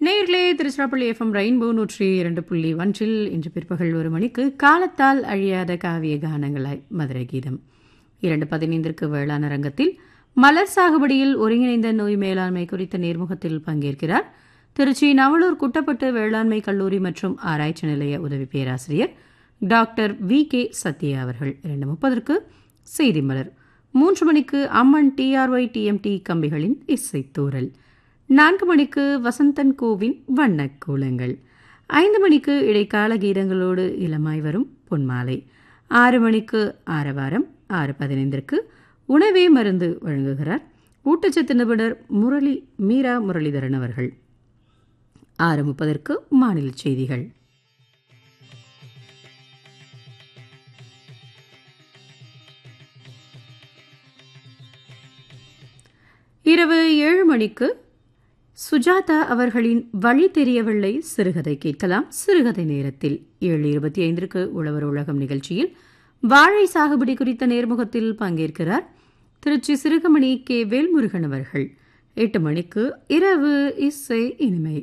நேர்களே Tiruchirappalli FM rainbow நூற்றி இரண்டு புள்ளி ஒன்றில் இன்று பிற்பகல் ஒரு மணிக்கு காலத்தால் அழியாத காவிய கானங்களாய் மதுரை கீதம் இரண்டு பதினைந்திற்கு வேளாண் அரங்கத்தில் மலர் சாகுபடியில் ஒருங்கிணைந்த நோய் மேலாண்மை குறித்த நேர்முகத்தில் பங்கேற்கிறார் திருச்சி நவலூர் குட்டப்பட்டு வேளாண்மை கல்லூரி மற்றும் ஆராய்ச்சி நிலைய உதவி பேராசிரியர் டாக்டர் வி கே சத்யா அவர்கள் இரண்டு முப்பதற்கு செய்தி மலர் மூன்று மணிக்கு அம்மன் டிஆர்ஒய் டிஎம்டி கம்பிகளின் இசைத்தூரல் நான்கு மணிக்கு வசந்தன் கோவின் வண்ணக் கோலங்கள் ஐந்து மணிக்கு இடைக்கால கீதங்களோடு இளமாய் வரும் பொன்மாலை ஆறு மணிக்கு ஆரவாரம் ஆறு பதினைந்திற்கு உணவே மருந்து வழங்குகிறார் ஊட்டச்சத்து நிபுணர் முரளி மீரா முரளிதரன் அவர்கள் ஆறு முப்பதற்கு மாநில செய்திகள் இரவு ஏழு மணிக்கு சுஜாதா அவர்களின் வழி தெரியவில்லை சிறுகதை கேட்கலாம் சிறுகதை நேரத்தில் ஏழு இருபத்தி ஐந்திற்கு உழவர் உலகம் நிகழ்ச்சியில் வாழை சாகுபடி குறித்த நேர்முகத்தில் பங்கேற்கிறார் திருச்சி சிறுகமணி கே வேல்முருகன் அவர்கள் எட்டு மணிக்கு இரவு இசை இனிமை